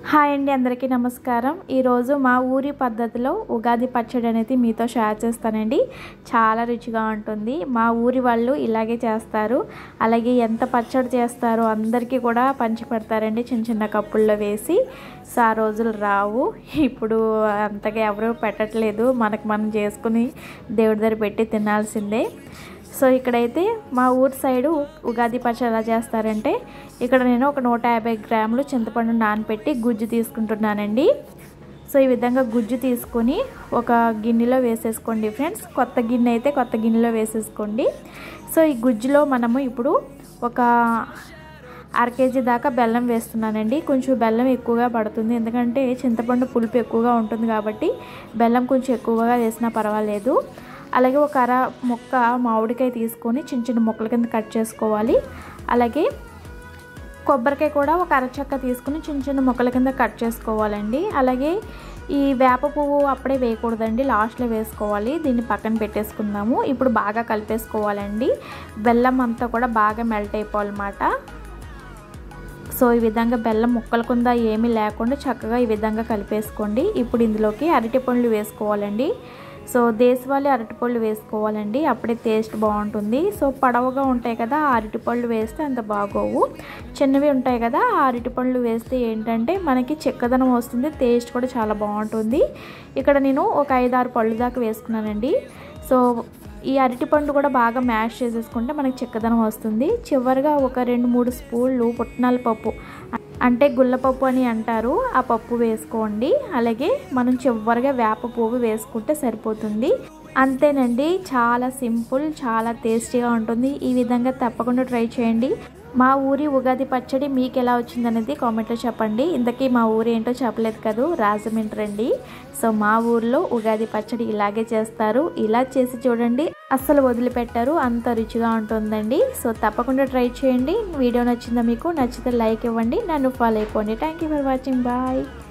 hi అండి అందరికీ నమస్కారం ఈరోజు మా ఊరి పద్ధతిలో ఉగాది పచ్చడి అనేది మీతో షేర్ చేస్తానండి చాలా రుచిగా ఉంటుంది మా ఊరి వాళ్ళు ఇలాగే చేస్తారు అలాగే ఎంత పచ్చడి చేస్తారో అందరికీ కూడా పంచి పెడతారండి చిన్న చిన్న కప్పుల్లో వేసి సో ఆ రోజులు రావు ఇప్పుడు అంతగా ఎవరు పెట్టట్లేదు మనకు మనం చేసుకుని దేవుడి దగ్గర పెట్టి తినాల్సిందే సో ఇక్కడైతే మా ఊరి సైడు ఉగాది పచ్చడి ఎలా చేస్తారంటే ఇక్కడ నేను ఒక నూట యాభై గ్రాములు చింతపండు నానపెట్టి గుజ్జు తీసుకుంటున్నానండి సో ఈ విధంగా గుజ్జు తీసుకొని ఒక గిన్నెలో వేసేసుకోండి ఫ్రెండ్స్ కొత్త గిన్నె అయితే కొత్త గిన్నెలో వేసేసుకోండి సో ఈ గుజ్జులో మనము ఇప్పుడు ఒక అర కేజీ దాకా బెల్లం వేస్తున్నానండి కొంచెం బెల్లం ఎక్కువగా పడుతుంది ఎందుకంటే చింతపండు పులుపు ఎక్కువగా ఉంటుంది కాబట్టి బెల్లం కొంచెం ఎక్కువగా వేసినా పర్వాలేదు అలాగే ఒక అర ముక్క మామిడికాయ తీసుకొని చిన్న చిన్న ముక్కల కింద కట్ చేసుకోవాలి అలాగే కొబ్బరికాయ కూడా ఒక అరచక్క తీసుకుని చిన్న చిన్న ముక్కల కింద కట్ చేసుకోవాలండి అలాగే ఈ వేప పువ్వు అప్పుడే వేయకూడదండి లాస్ట్లో వేసుకోవాలి దీన్ని పక్కన పెట్టేసుకుందాము ఇప్పుడు బాగా కలిపేసుకోవాలండి బెల్లం అంతా కూడా బాగా మెల్ట్ అయిపోవాలన్నమాట సో ఈ విధంగా బెల్లం ముక్కల కింద ఏమీ లేకుండా చక్కగా ఈ విధంగా కలిపేసుకోండి ఇప్పుడు ఇందులోకి అరటి పండ్లు వేసుకోవాలండి సో దేశవాళీ అరటిపళ్ళు వేసుకోవాలండి అప్పుడే టేస్ట్ బాగుంటుంది సో పొడవుగా ఉంటాయి కదా ఆ అరటిపళ్ళు వేస్తే అంత బాగోవు చిన్నవి ఉంటాయి కదా ఆ అరటిపళ్ళు వేస్తే ఏంటంటే మనకి చెక్కదనం వస్తుంది టేస్ట్ కూడా చాలా బాగుంటుంది ఇక్కడ నేను ఒక ఐదు ఆరు పళ్ళు దాకా వేసుకున్నానండి సో ఈ అరటిపండు కూడా బాగా మ్యాష్ చేసేసుకుంటే మనకి చెక్కదనం వస్తుంది చివరిగా ఒక రెండు మూడు స్పూన్లు పుట్నాల పప్పు అంటే గుల్లపప్పు అని అంటారు ఆ పప్పు వేసుకోండి అలాగే మనం చివరిగా వేప పువ్వు వేసుకుంటే సరిపోతుంది అంతేనండి చాలా సింపుల్ చాలా టేస్టీగా ఉంటుంది ఈ విధంగా తప్పకుండా ట్రై చేయండి మా ఊరి ఉగాది పచ్చడి మీకు ఎలా వచ్చిందనేది కామెంట్లో చెప్పండి ఇంతకీ మా ఊరు ఏంటో చెప్పలేదు కదా రాజమండ్రి అండి సో మా ఊర్లో ఉగాది పచ్చడి ఇలాగే చేస్తారు ఇలా చేసి చూడండి అస్సలు వదిలిపెట్టారు అంత రుచిగా ఉంటుందండి సో తప్పకుండా ట్రై చేయండి వీడియో నచ్చిందా మీకు నచ్చితే లైక్ ఇవ్వండి నన్ను ఫాలో అయిపోండి thank you for watching bye